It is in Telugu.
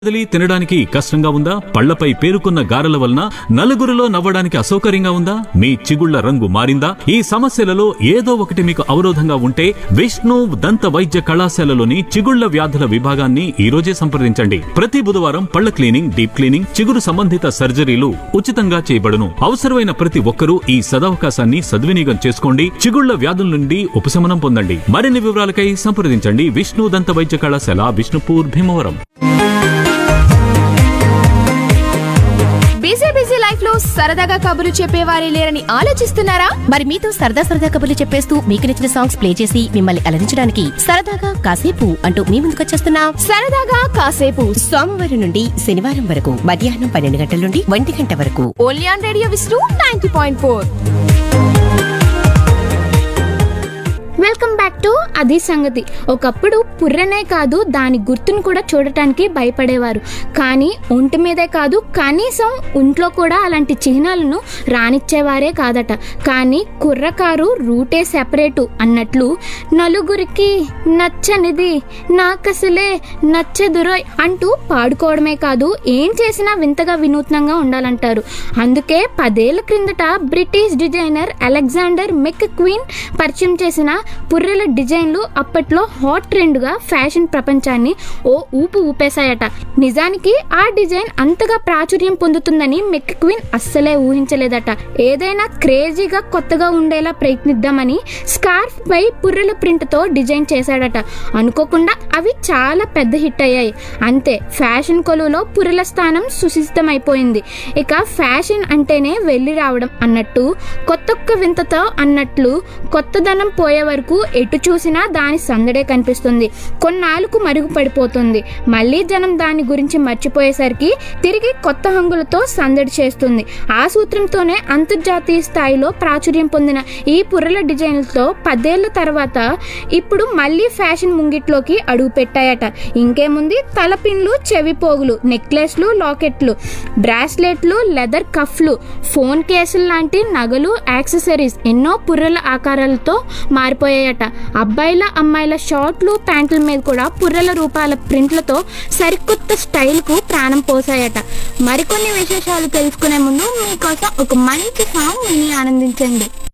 కదిలి తినడానికి కష్టంగా ఉందా పళ్లపై పేరుకున్న గారెల వలన నలుగురిలో నవ్వడానికి అసౌకర్యంగా ఉందా మీ చిగుళ్ల రంగు మారిందా ఈ సమస్యలలో ఏదో ఒకటి మీకు అవరోధంగా ఉంటే విష్ణు దంత వైద్య కళాశాలలోని చిగుళ్ల వ్యాధుల విభాగాన్ని ఈ రోజే సంప్రదించండి ప్రతి బుధవారం పళ్ల క్లీనింగ్ డీప్ క్లీనింగ్ చిగురు సంబంధిత సర్జరీలు ఉచితంగా చేయబడును అవసరమైన ప్రతి ఒక్కరూ ఈ సదవకాశాన్ని సద్వినియోగం చేసుకోండి చిగుళ్ల వ్యాధుల నుండి ఉపశమనం పొందండి మరిన్ని వివరాలకై సంప్రదించండి విష్ణు దంత వైద్య కళాశాల Vishnupur Bhimavaram busy busy life లో సరదాగా కబుర్లు చెప్పేవారే లేరని ఆలోచిస్తున్నారా మరి మీతో సరదా సరదా కబుర్లు చెప్పేస్తూ మీకు నచ్చిన సాంగ్స్ ప్లే చేసి మిమ్మల్ని అలరించడానికి సరదాగా కాసేపు అంటూ మీ ముందుకొచ్చేస్తున్నా సరదాగా కాసేపు సోమవారం నుండి శనివారం వరకు మధ్యాహ్నం పన్నెండు గంటల నుండి ఒంటి గంట వరకు only on radio Vishnu ninety point four welcome back to అది సంగతి ఒకప్పుడు పుర్రెనే కాదు దాని గుర్తును కూడా చూడటానికి భయపడేవారు కానీ ఒంటి మీదే కాదు కనీసం ఒంట్లో కూడా అలాంటి చిహ్నాలను రానిచ్చేవారే కాదట కానీ కుర్రకారు రూటే సెపరేటు అన్నట్లు నలుగురికి నచ్చనిది నాకసలే నచ్చదురోయ్ అంటూ పాడుకోవడమే కాదు ఏం చేసినా వింతగా వినూత్నంగా ఉండాలంటారు అందుకే పదేళ్ల క్రిందట British designer Alexander McQueen పరిచయం చేసిన పుర్రెల డిజైన్లు అప్పట్లో హాట్ ట్రెండ్గా ఫ్యాషన్ ప్రపంచాన్ని ఓ ఊపు ఊపేశాయట నిజానికి ఆ డిజైన్ అంతగా ప్రాచుర్యం పొందుతుందని మెక్ క్వీన్ అస్సలే ఊహించలేదట ఏదైనా క్రేజీగా కొత్తగా ఉండేలా ప్రయత్నిద్దామని స్కార్ఫ్ పై పుర్రెల ప్రింట్ తో డిజైన్ చేశాడట అనుకోకుండా అవి చాలా పెద్ద హిట్ అయ్యాయి అంతే ఫ్యాషన్ కొలువులో పుర్రెల స్థానం సుశిష్టమైపోయింది ఇక ఫ్యాషన్ అంటేనే వెళ్ళి రావడం అన్నట్టు కొత్తొక్క వింతతో అన్నట్లు కొత్తదనం పోయే వరకు ఎటు చూసినా దాని సందడే కనిపిస్తుంది కొన్నాళ్ళకు మరుగుపడిపోతుంది మళ్ళీ జనం దాని గురించి మర్చిపోయేసరికి తిరిగి కొత్త హంగులతో సందడి చేస్తుంది ఆ సూత్రంతోనే అంతర్జాతీయ స్థాయిలో ప్రాచుర్యం పొందిన ఈ పుర్రెల డిజైన్లతో పదేళ్ల తర్వాత ఇప్పుడు మళ్ళీ ఫ్యాషన్ ముంగిట్లోకి అడుగు పెట్టాయట ఇంకేముంది తలపిన్లు చెవి పోగులు నెక్లెస్లు లాకెట్లు బ్రాస్లెట్లు లెదర్ కఫ్లు ఫోన్ కేసులు లాంటి నగలు యాక్సెసరీస్ ఎన్నో పుర్రెల ఆకారాలతో మారిపోయాయట అబ్బాయిల అమ్మాయిల షార్ట్లు ప్యాంట్ల మీద కూడా పుర్రెల రూపాల ప్రింట్లతో సరికొత్త స్టైల్కు ప్రాణం పోసాయట మరికొన్ని విశేషాలు తెలుసుకునే ముందు మీకోసం ఒక మంచి సాంగ్ విని ఆనందించండి